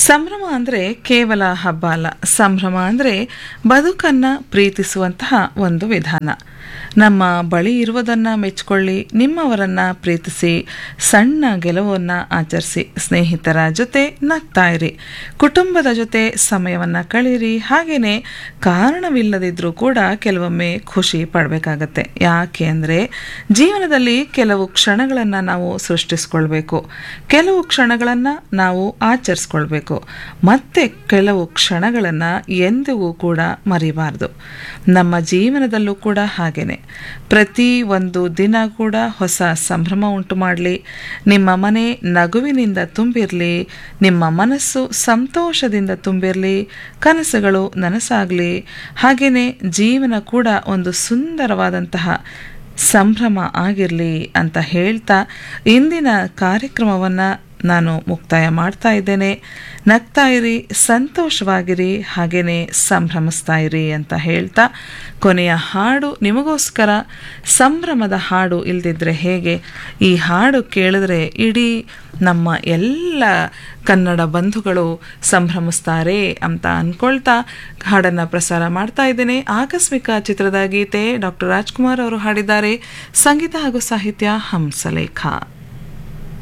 ಸಂಭ್ರಮ ಅಂದರೆ ಕೇವಲ ಹಬ್ಬ ಅಲ್ಲ ಸಂಭ್ರಮ ಅಂದರೆ ಬದುಕನ್ನು ಪ್ರೀತಿಸುವಂತಹ ಒಂದು ವಿಧಾನ ನಮ್ಮ ಬಳಿ ಇರುವುದನ್ನು ಮೆಚ್ಚಿಕೊಳ್ಳಿ ನಿಮ್ಮವರನ್ನು ಪ್ರೀತಿಸಿ ಸಣ್ಣ ಗೆಲುವನ್ನು ಆಚರಿಸಿ ಸ್ನೇಹಿತರ ಜೊತೆ ನಗ್ತಾ ಇರಿ ಕುಟುಂಬದ ಜೊತೆ ಸಮಯವನ್ನು ಕಳೀರಿ ಹಾಗೆಯೇ ಕಾರಣವಿಲ್ಲದಿದ್ದರೂ ಕೂಡ ಕೆಲವೊಮ್ಮೆ ಖುಷಿ ಪಡಬೇಕಾಗತ್ತೆ ಯಾಕೆ ಅಂದರೆ ಜೀವನದಲ್ಲಿ ಕೆಲವು ಕ್ಷಣಗಳನ್ನು ನಾವು ಸೃಷ್ಟಿಸ್ಕೊಳ್ಬೇಕು ಕೆಲವು ಕ್ಷಣಗಳನ್ನು ನಾವು ಆಚರಿಸ್ಕೊಳ್ಬೇಕು ಮತ್ತೆ ಕೆಲವು ಕ್ಷಣಗಳನ್ನು ಎಂದಿಗೂ ಕೂಡ ಮರಿಬಾರ್ದು ನಮ್ಮ ಜೀವನದಲ್ಲೂ ಕೂಡ ಹಾಗೇನೆ ಪ್ರತಿ ಒಂದು ದಿನ ಕೂಡ ಹೊಸ ಸಂಭ್ರಮ ಉಂಟು ಮಾಡಲಿ ನಿಮ್ಮ ಮನೆ ನಗುವಿನಿಂದ ತುಂಬಿರಲಿ ನಿಮ್ಮ ಮನಸ್ಸು ಸಂತೋಷದಿಂದ ತುಂಬಿರಲಿ ಕನಸುಗಳು ನನಸಾಗಲಿ ಹಾಗೆಯೇ ಜೀವನ ಕೂಡ ಒಂದು ಸುಂದರವಾದಂತಹ ಸಂಭ್ರಮ ಆಗಿರಲಿ ಅಂತ ಹೇಳ್ತಾ ಇಂದಿನ ಕಾರ್ಯಕ್ರಮವನ್ನು ನಾನು ಮುಕ್ತಾಯ ಮಾಡ್ತಾ ಇದ್ದೇನೆ ನಗ್ತಾ ಇರಿ ಸಂತೋಷವಾಗಿರಿ ಹಾಗೆಯೇ ಸಂಭ್ರಮಿಸ್ತಾ ಇರಿ ಅಂತ ಹೇಳ್ತಾ ಕೊನೆಯ ಹಾಡು ನಿಮಗೋಸ್ಕರ ಸಂಭ್ರಮದ ಹಾಡು ಇಲ್ದಿದ್ರೆ ಹೇಗೆ ಈ ಹಾಡು ಕೇಳಿದ್ರೆ ಇಡೀ ನಮ್ಮ ಎಲ್ಲ ಕನ್ನಡ ಬಂಧುಗಳು ಸಂಭ್ರಮಿಸ್ತಾರೆ ಅಂತ ಅಂದ್ಕೊಳ್ತಾ ಹಾಡನ್ನು ಪ್ರಸಾರ ಮಾಡ್ತಾ ಇದ್ದೇನೆ ಆಕಸ್ಮಿಕ ಚಿತ್ರದ ಗೀತೆ ಡಾಕ್ಟರ್ ರಾಜ್ಕುಮಾರ್ ಅವರು ಹಾಡಿದ್ದಾರೆ ಸಂಗೀತ ಹಾಗೂ ಸಾಹಿತ್ಯ ಹಂಸಲೇಖ